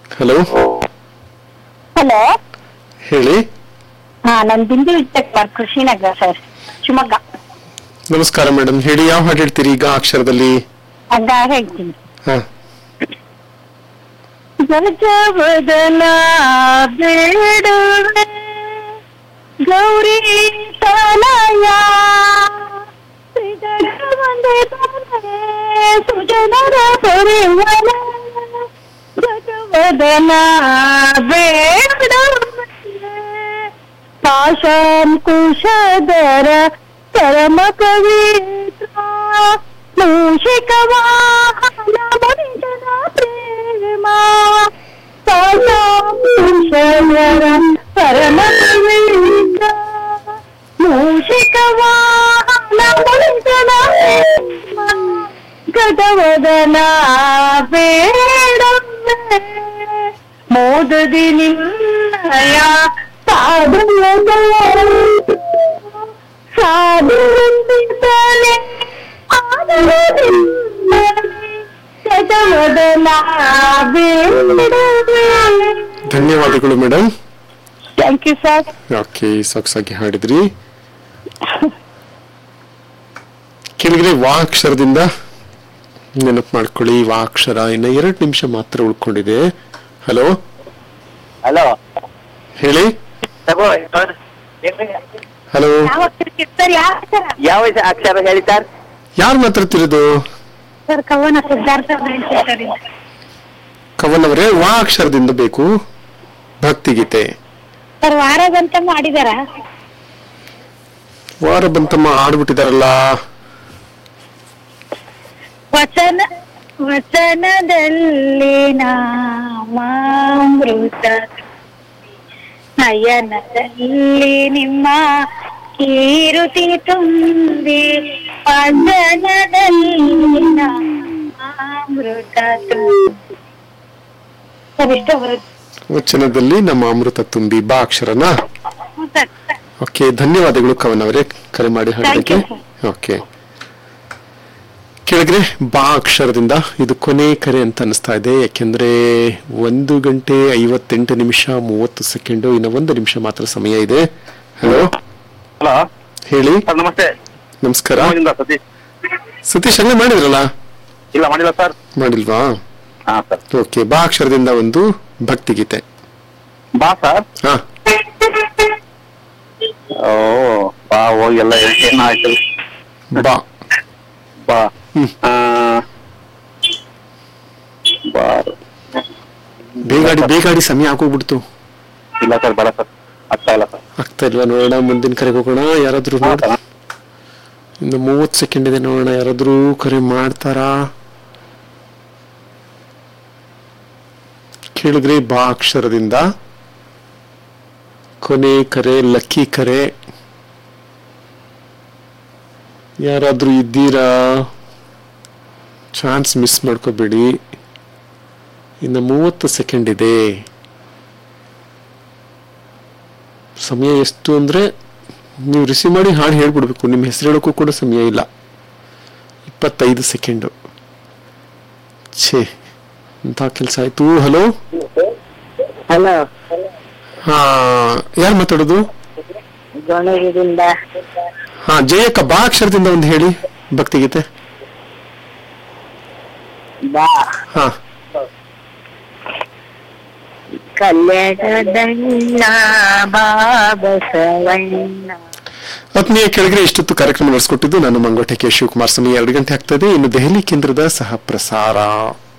Hello hello ಹೇಳಿ ಹಾ ನಾನು ಬಿಂದು ವಿಜಯಕುಮಾರ್ ಕೃಷಿನಗರ ಸರ್ ಶಿವಮೊಗ್ಗ ನಮಸ್ಕಾರ ಮೇಡಮ್ ಹೇಳಿ ಯಾವ ಹಾಡು ಹೇಳ್ತೀರಿ ಈಗ ಅಕ್ಷರದಲ್ಲಿ ಅಗ್ಗ ಹೇಳ್ತೀನಿ ಹಾ ಗಜವದನ ಬೇಡುವೆ ಗೌರಿ ತನಯ ಶ್ರೀಜಗವಂದೆ ತನಯ ಸುಜನರ ಪೊರೆವನ ಗಜವದನ ಬೇಡುವೆ ಪಾಶಾಂಕುಶಧರ ಪರಮ ಕವಿತ್ರ ಮೂಷಿಕ ವಾಹನ ಮನುಜನ ಪ್ರೇಮ ಪಾಶಾಂಕುಶಧರ ಪರಮ ಕವಿತ್ರ ಮೂಷಿಕ ವಾಹನ ಮನುಜನ ಪ್ರೇಮ ಗದವದನ ಬೇಡವೇ ಮೋದದಿ ನಿನ್ನಯ ಸಾಧುವ ಸಾಧುವಂತಿದ್ದಲೆ ಗದವದನ ಬೇಡವೇ ಧನ್ಯವಾದಗಳು madam thank you sir okay ಸೊಗಸಾಗಿ ಹಾಡಿದ್ರಿ ಕೆಳಗಡೆ ವಾ ಅಕ್ಷರದಿಂದ ನೆನಪು ಮಾಡ್ಕೊಳ್ಳಿ ವಾ ಅಕ್ಷರ ಇನ್ನ ಎರಡು ನಿಮಿಷ ಮಾತ್ರ ಉಳ್ಕೊಂಡಿದೆ ಹಲೋ ಹಲೋ ಹೇಳಿ ತಗೋ ಹಲೋ ಯಾವ ಅಕ್ಷರಕ್ಕೆ ಸರ್ ಯಾವ ಅಕ್ಷರ ಯಾವ ಅಕ್ಷರ ಹೇಳಿ ಸರ್ ಯಾರು ಮಾತಾಡ್ತಿರೋದು ಸರ್ ಕವನ ಸಿದ್ಧಾರ್ಥ ಸರ್ ಕವನ್ ಅವರೇ ವಾ ಅಕ್ಷರದಿಂದ ಬೇಕು ಭಕ್ತಿಗೀತೆ ಸರ್ ವಾರದಂತ ಮಾಡಿದಾರ ವಾರ ಬಂತಮ್ಮ ಆಡ್ಬಿಟ್ಟಿದಾರಲ್ಲ ವಚನ ವಚನದಲ್ಲಿ ನಾಮಾಮೃತ ನಯನದಲ್ಲಿ ನಿಮ್ಮ ಕೀರುತಿ ತುಂಬಿ ವಚನದಲ್ಲಿ ನಾಮಾಮೃತ ತುಂಬಿ ಸರ್ ಇಷ್ಟ ಬರುತ್ತೆ ವಚನದಲ್ಲಿ ನಮ್ಮ ಅಮೃತ ತುಂಬಿ ಬಾ ಅಕ್ಷರನ ಹ್ಞೂ ಸರ್ ಓಕೆ ಧನ್ಯವಾದಗಳು ಕವನ್ ಅವರೇ ಕರೆ ಮಾಡಿ ಹಾಡಲಿಕ್ಕೆ Thank ಓಕೆ ಕೆಳಗಡೆ ಬಾ ಅಕ್ಷರದಿಂದ ಇದು ಕೊನೆ ಕರೆ ಅಂತ ಅನಿಸ್ತಾ ಇದೆ ಯಾಕೆಂದ್ರೆ ಒಂದು ಗಂಟೆ ಐವತ್ತೆಂಟು ನಿಮಿಷ ಮೂವತ್ತು ಸೆಕೆಂಡು ಇನ್ನು ಒಂದು ನಿಮಿಷ ಮಾತ್ರ ಸಮಯ ಇದೆ ಹಲೋ ಹಲೋ ಹೇಳಿ ಸರ್ ನಮಸ್ತೆ ನಮಸ್ಕಾರ ಶಿವಮೊಗ್ಗದಿಂದ ಸತೀಶ್ ಸತೀಶ್ ಹಂಗೆ ಮಾಡಿದ್ರಲ್ಲ ಇಲ್ಲ ಮಾಡಿಲ್ಲ ಸರ್ ಮಾಡಿಲ್ವಾ ಹಾ ಸರ್ ಓಕೆ ಬಾ ಅಕ್ಷರದಿಂದ ಒಂದು ಭಕ್ತಿಗೀತೆ ಬಾ ಸರ್ ಹಾ ಓ ಬಾ ಹೋಗಿ ಎಲ್ಲ ಏನು ಆಯ್ತು ಬಾ ಬಾ ಹ್ಮ್. ಆ, ಬಾರು ಬೇಗಾಡಿ ಬೇಗಾಡಿ ಸಮಯ ಆಗೋಗ್ಬಿಡ್ತು ಇಲ್ಲ ಸರ್ ಬೇಡ ಸರ್ ಆಗ್ತಾ ಇಲ್ಲ ಸರ್ ಆಗ್ತಾ ಇಲ್ವಾ ನೋಡೋಣ ಮುಂದಿನ ಕರೆಗೆ ಹೋಗೋಣ ಯಾರಾದ್ರೂ ನೋಡ್ ಹೌದಾ? ಇನ್ನು ಮೂವತ್ತು ಸೆಕೆಂಡ್ ಇದೆ ನೋಡೋಣ ಯಾರಾದ್ರೂ ಕರೆ ಮಾಡ್ತಾರಾ ಕೇಳಿದ್ರಿ ಬಾ ಅಕ್ಷರದಿಂದ ಕೊನೆ ಕರೆ ಲಕ್ಕಿ ಕರೆ ಯಾರಾದ್ರೂ ಇದ್ದೀರಾ ಚಾನ್ಸ್ ಮಿಸ್ ಮಾಡ್ಕೋಬೇಡಿ ಇನ್ನು ಮೂವತ್ತು ಸೆಕೆಂಡ್ ಇದೆ ಸಮಯ ಎಷ್ಟು ಅಂದ್ರೆ ನೀವು ರಿಸೀವ್ ಮಾಡಿ ಹಾಡು ಹೇಳ್ಬಿಡ್ಬೇಕು ನಿಮ್ಮ ಹೆಸರು ಹೇಳೋಕ್ಕೂ ಕೂಡ ಸಮಯ ಇಲ್ಲ ಇಪ್ಪತ್ತೈದು ಸೆಕೆಂಡು ಛೇ ಎಂಥ ಕೆಲಸ ಆಯ್ತು ಹಲೋ ಹಲೋ ಹಾ ಯಾರು ಮಾತಾಡೋದು ಗೋಣಗಿರಿಂದ ಹಾ ಜಯಕ್ಕ ಬಾ ಅಕ್ಷರದಿಂದ ಒಂದು ಹೇಳಿ ಭಕ್ತಿಗೀತೆ ಬಾ ಹಾ ಕಲ್ಯಾಣದಣ್ಣ ಬಾಬಸವಣ್ಣ ಆತ್ಮೀಯ ಕೆಳಗಡೆ ಇಷ್ಟೊತ್ತು ಕಾರ್ಯಕ್ರಮ ನಡೆಸಿಕೊಟ್ಟಿದ್ದು ನಾನು ಮಂಗೋಟೆ ಕೆ ಶಿವಕುಮಾರ್ ಸಮಯ ಎರಡು ಗಂಟೆ ಆಗ್ತದೆ ಇನ್ನು ದೆಹಲಿ ಕೇಂದ್ರದ ಸಹ ಪ್ರಸಾರ